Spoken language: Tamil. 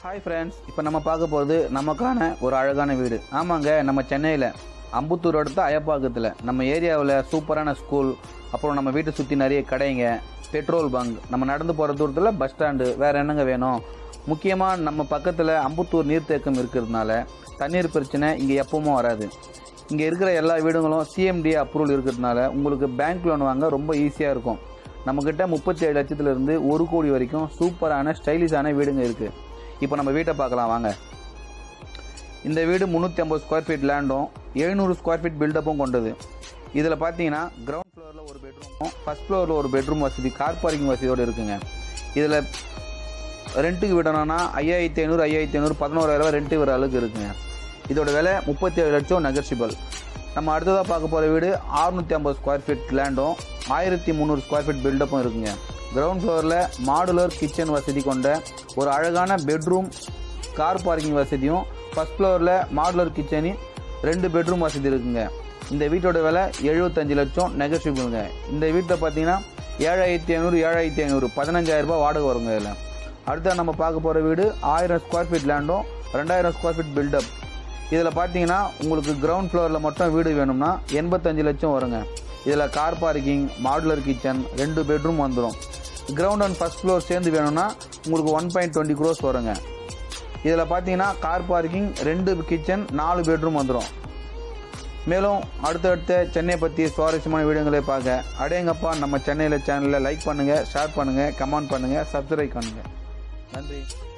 ஹாய் ஃப்ரெண்ட்ஸ் இப்போ நம்ம பார்க்க போகிறது நமக்கான ஒரு அழகான வீடு ஆமாங்க நம்ம சென்னையில் அம்புத்தூர் அடுத்த அயப்பாக்கத்தில் நம்ம ஏரியாவில் சூப்பரான ஸ்கூல் அப்புறம் நம்ம வீட்டை சுற்றி நிறைய கடைங்க பெட்ரோல் பங்க் நம்ம நடந்து போகிற தூரத்தில் பஸ் ஸ்டாண்டு வேறு என்னங்க வேணும் முக்கியமாக நம்ம பக்கத்தில் அம்புத்தூர் நீர்த்தேக்கம் இருக்கிறதுனால தண்ணீர் பிரச்சனை இங்கே எப்பவும் வராது இங்கே இருக்கிற எல்லா வீடுங்களும் சிஎம்டி அப்ரூவல் இருக்கிறதுனால உங்களுக்கு பேங்க் லோன் வாங்க ரொம்ப ஈஸியாக இருக்கும் நம்மக்கிட்ட முப்பத்தி ஏழு லட்சத்துலேருந்து ஒரு கோடி வரைக்கும் சூப்பரான ஸ்டைலிஷான வீடுங்க இருக்குது இப்போ நம்ம வீட்டை பார்க்கலாம் வாங்க இந்த வீடு முந்நூற்றி ஐம்பது ஸ்கொயர் ஃபீட் லேண்டும் எழுநூறு ஸ்கொயர் ஃபீட் பில்டப்பும் கொண்டது இதில் பார்த்தீங்கன்னா கிரவுண்ட் ஃப்ளோரில் ஒரு பெட்ரூமும் ஃபஸ்ட் ஃப்ளோரில் ஒரு பெட்ரூம் வசதி கார் பார்க்கிங் வசதியோடு இருக்குங்க இதில் ரெண்ட்டுக்கு விடணும்னா ஐயாயிரத்தி ஐநூறு ஐயாயிரத்தி ஐநூறு பதினோராயிரரூவா ரெண்ட்டு வர அளவுக்கு இருக்குங்க இதோட விலை முப்பத்தி ஏழு லட்சம் நெகர்சிபிள் நம்ம அடுத்ததாக பார்க்க போகிற வீடு 650 ஐம்பது ஸ்கொயர் ஃபீட் லேண்டும் ஆயிரத்தி முந்நூறு ஸ்கொயர் ஃபீட் பில்டப்பும் இருக்குங்க கிரவுண்ட் ஃப்ளோரில் மாடுலர் கிச்சன் வசதி கொண்ட ஒரு அழகான பெட்ரூம் கார் பார்க்கிங் வசதியும் ஃபஸ்ட் ஃப்ளோரில் மாடுலர் கிச்சனி ரெண்டு பெட்ரூம் வசதி இருக்குங்க இந்த வீட்டோட விலை எழுபத்தஞ்சு லட்சம் நெகர்சிபிளுங்க இந்த வீட்டில் பார்த்தீங்கன்னா ஏழாயிரத்தி ஐநூறு ஏழாயிரத்தி ஐநூறு பதினஞ்சாயிரம் ரூபாய் வாடகை வருங்க இதில் அடுத்து நம்ம பார்க்க போகிற வீடு ஆயிரம் ஸ்கொயர் ஃபீட் லேண்டும் ரெண்டாயிரம் ஸ்கொயர் ஃபீட் பில்டப் இதில் பார்த்தீங்கன்னா உங்களுக்கு கிரவுண்ட் ஃப்ளோரில் மட்டும் வீடு வேணும்னா எண்பத்தஞ்சு லட்சம் வருங்க இதில் கார் பார்க்கிங் மாடுலர் கிச்சன் ரெண்டு பெட்ரூம் வந்துடும் கிரவுண்ட் அண்ட் ஃபஸ்ட் ஃப்ளோர் சேர்ந்து வேணும்னா உங்களுக்கு ஒன் பாயிண்ட் டுவெண்ட்டி க்ரோஸ் வருங்க இதில் பார்த்தீங்கன்னா கார் பார்க்கிங் ரெண்டு கிச்சன் நாலு பெட்ரூம் வந்துடும் மேலும் அடுத்தடுத்த சென்னை பற்றி சுவாரஸ்யமான வீடியோங்களை பார்க்க அடேங்கப்பா நம்ம சென்னையில் சேனலில் லைக் பண்ணுங்கள் ஷேர் பண்ணுங்கள் கமெண்ட் பண்ணுங்கள் சப்ஸ்கிரைப் பண்ணுங்கள் நன்றி